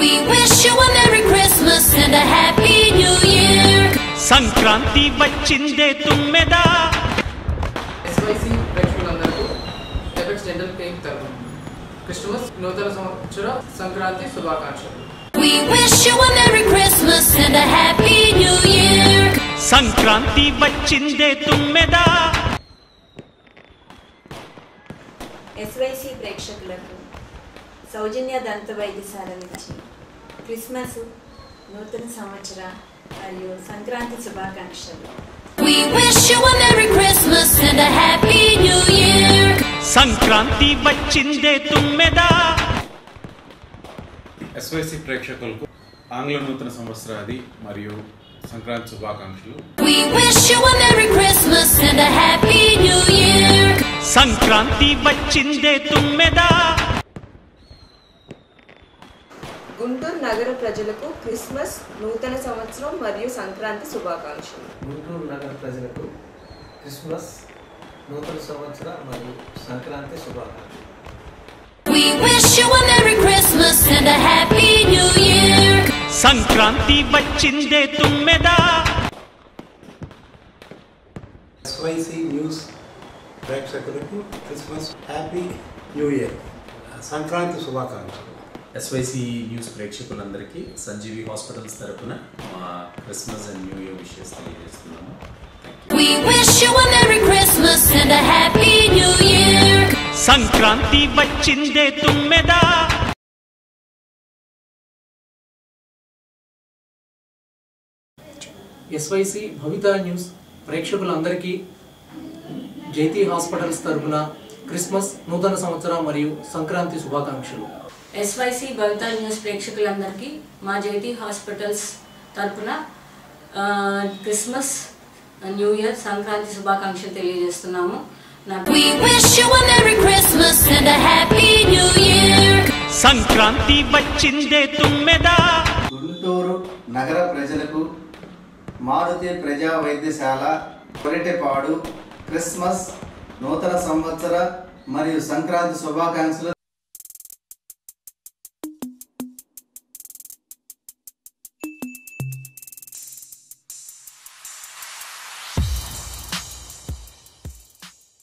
We wish you a Merry Christmas and a Happy New Year. Sankranti వచ్చిందే తుమ్మెదా SYC ప్రేక్షకులందరికీ Effex dental clinic తరఫున Christmas నూతన సంవత్సర సంక్రాంతి శుభాకాంక్షలు We wish you a Merry Christmas and a Happy New Year. Sankranti వచ్చిందే తుమ్మెదా ఎస్వైసి ప్రేక్షకులకు సౌజన్య దంత వైద్యశాల నుంచి క్రిస్మస్ నూతన సంవత్సర మరియు సంక్రాంతి శుభాకాంక్షలు We wish you a Merry Christmas and a Happy New Year. Sankranti వచ్చిందే తుమ్మెదా ఎస్వైసి ప్రేక్షకులకు ఆంగ్ల నూతన సంవత్సరాది మరియు సంక్రాంతి శుభాకాంక్షలు We wish you a Merry Christmas and a Happy New Year. Sankranti వచ్చిందే తుమ్మెదా గుంటూరు నగర ప్రజలకు క్రిస్మస్ నూతన సంవత్సరం మరియు సంక్రాంతి శుభాకాంక్షలు గుంటూరు నగర ప్రజలకు క్రిస్మస్ నూతన సంవత్సర మరియు సంక్రాంతి శుభాకాంక్షలు We wish you a Merry Christmas and a Happy New Year. Sankranti వచ్చిందే తుమ్మెదా ఎస్వైసి న్యూస్ ప్రేక్షకులకు Christmas happy new year Sankranti శుభాకాంక్షలు ఎస్వైసి న్యూస్ ప్రేక్షకులందరికీ సంజీవి హాస్పిటల్స్ తరపున మా Christmas and new year wishes తెలియజేస్తున్నాము We wish you a Merry Christmas and a Happy New Year. Sankranti వచ్చిందే తుమ్మెదా ఎస్వైసి భవిత న్యూస్ ప్రేక్షకులందరికీ జైతీ హాస్పిటల్స్ తరపున క్రిస్మస్ నూతన సంవత్సర మరియు సంక్రాంతి శుభాకాంక్షలు ఎస్వైసి భవిత న్యూస్ ప్రేక్షకులందరికీ మా జైతి హాస్పిటల్స్ తరపున ఆ, క్రిస్మస్ న్యూ ఇయర్ సంక్రాంతి శుభాకాంక్షలు తెలియజేస్తున్నాము నా We wish you a Merry Christmas and a Happy New Year. Sankranti వచ్చిందే తుమ్మెదా గుంటూరు నగర ప్రజలకు మారుతి ప్రజా వైద్యశాల కొరటెపాడు క్రిస్మస్ నూతన సంవత్సర మరియు సంక్రాంతి శుభాకాంక్షలు